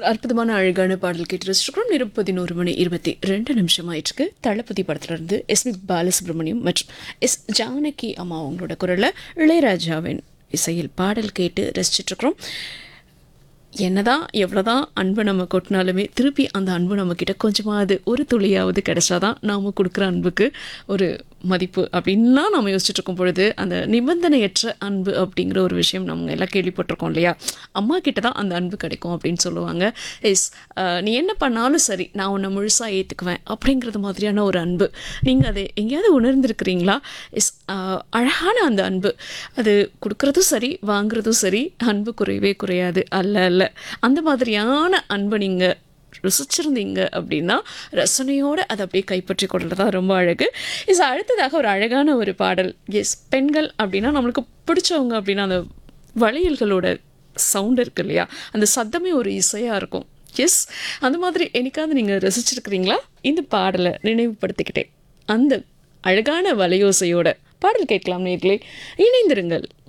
அற்புதமான அழகான பாடல் கேட்டு ரசிச்சிருக்கிறோம் நேரம் பதினோரு மணி இருபத்தி ரெண்டு நிமிஷம் ஆயிட்டுருக்கு தளபதி படத்துல இருந்து எஸ் பி பாலசுப்ரமணியம் மற்றும் எஸ் ஜானகி அம்மா அவங்களோட குரல்ல இளையராஜாவின் இசையில் பாடல் கேட்டு ரசிச்சிட்ருக்கிறோம் என்னதான் எவ்வளோதான் அன்பை நம்ம கொட்டினாலுமே திருப்பி அந்த அன்பு நம்மக்கிட்ட கொஞ்சமாவது ஒரு துளியாவது கிடைச்சாதான் நாம் கொடுக்குற அன்புக்கு ஒரு மதிப்பு அப்படின்லாம் நம்ம யோசிச்சுட்டு இருக்கும் பொழுது அந்த நிபந்தனையற்ற அன்பு அப்படிங்கிற ஒரு விஷயம் நம்ம எல்லாம் கேள்விப்பட்டிருக்கோம் இல்லையா அம்மா கிட்ட தான் அந்த அன்பு கிடைக்கும் அப்படின்னு சொல்லுவாங்க எஸ் நீ என்ன பண்ணாலும் சரி நான் உன்னை முழுசாக ஏற்றுக்குவேன் அப்படிங்கிறது மாதிரியான ஒரு அன்பு நீங்கள் அதை எங்கேயாவது உணர்ந்திருக்கிறீங்களா எஸ் அழகான அந்த அன்பு அது கொடுக்குறதும் சரி வாங்குறதும் சரி அன்பு குறையவே குறையாது அல்ல அல்ல அந்த மாதிரியான அன்பை நீங்கள் ருசிச்சிருந்தீங்க அப்படின்னா ரசனையோடு அதை அப்படியே கைப்பற்றி கொள்றது தான் ரொம்ப அழகு இஸ் அடுத்ததாக ஒரு அழகான ஒரு பாடல் எஸ் பெண்கள் அப்படின்னா நம்மளுக்கு பிடிச்சவங்க அப்படின்னா அந்த வளையல்களோட சவுண்ட் இருக்கு இல்லையா அந்த சத்தமே ஒரு இசையாக இருக்கும் எஸ் அந்த மாதிரி என்னைக்காவது நீங்கள் ரசிச்சிருக்கிறீங்களா இந்த பாடலை நினைவுபடுத்திக்கிட்டே அந்த அழகான வலையோசையோட பாடல் கேட்கலாம் நேர்களே இணைந்திருங்கள்